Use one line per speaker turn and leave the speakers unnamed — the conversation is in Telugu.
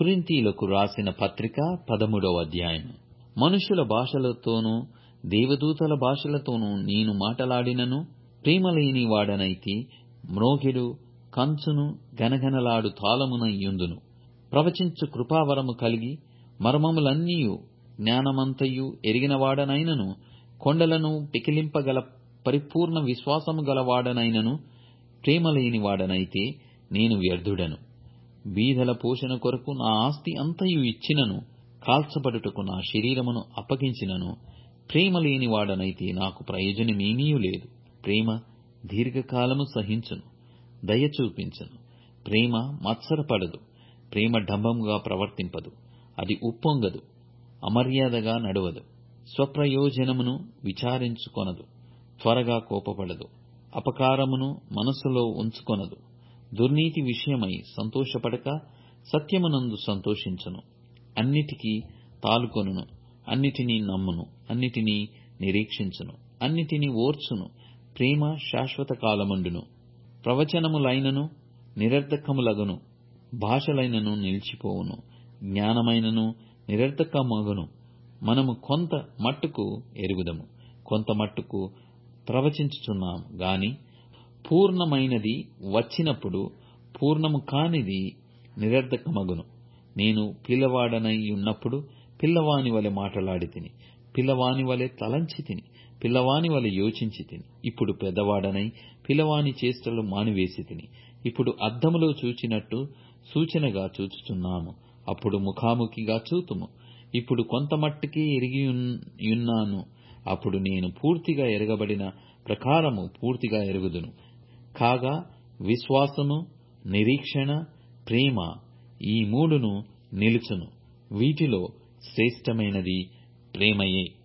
కొరింథీయులకు రాసిన పత్రిక పదమూడవ అధ్యాయం మనుషుల భాషలతోనూ దేవదూతల భాషలతోనూ నేను మాటలాడినను ప్రేమలేని వాడనైతే మ్రోగెడు కంచును గనగనలాడు తాళమునయ్యుందును ప్రవచించు కృపావరము కలిగి మర్మములన్నీయు జ్ఞానమంతయు ఎరిగినవాడనైనను కొండలను పికిలింపగల పరిపూర్ణ విశ్వాసము గలవాడనైనను ప్రేమలేని వాడనైతే నేను వ్యర్థుడను బీదల పోషణ కొరకు నా ఆస్తి అంతయు ఇచ్చినను కాల్చబడుటకు నా శరీరమును అప్పగించినను ప్రేమ లేని వాడనైతే నాకు ప్రయోజనమేమీయూ లేదు ప్రేమ దీర్ఘకాలము సహించును దయ చూపించును ప్రేమ మత్సరపడదు ప్రేమ డంబముగా ప్రవర్తింపదు అది ఉప్పొంగదు అమర్యాదగా నడవదు స్వప్రయోజనమును విచారించుకొనదు త్వరగా కోపపడదు అపకారమును మనస్సులో ఉంచుకొనదు దుర్నీతి విషయమై సంతోషపడక సత్యమునందు సంతోషించును అన్నిటికీ తాలుకొనును అన్నిటినీ నమ్మును అన్నిటినీ నిరీక్షించును అన్నిటినీ ఓర్చును ప్రేమ శాశ్వత కాలమండును ప్రవచనములైనను నిరర్ధకములగును భాషలైనను నిలిచిపోవును జ్ఞానమైనను నిరర్ధకమగును మనము కొంత మట్టుకు ఎరుగుదము కొంత మట్టుకు ప్రవచించుచున్నాము గాని పూర్ణమైనది వచ్చినప్పుడు పూర్ణము కానిది నిరర్ధకమగును నేను పిల్లవాడనై ఉన్నప్పుడు పిల్లవాని వలె మాటలాడి తిని పిల్లవాని వలె తలంచి తిని పిల్లవాని వలె యోచించి తిని ఇప్పుడు పెద్దవాడనై పిల్లవాని చేష్టలు మానివేసి తిని ఇప్పుడు అద్దములో చూచినట్టు సూచనగా చూచుచున్నాము అప్పుడు ముఖాముఖిగా చూతుము ఇప్పుడు కొంత మట్టుకే ఎరిగియున్నాను అప్పుడు నేను పూర్తిగా ఎరగబడిన ప్రకారము పూర్తిగా ఎరుగుదును కాగా విశ్వాసము నిరీక్షణ ప్రేమ ఈ మూడును నిలుచును వీటిలో శ్రేష్టమైనది ప్రేమయే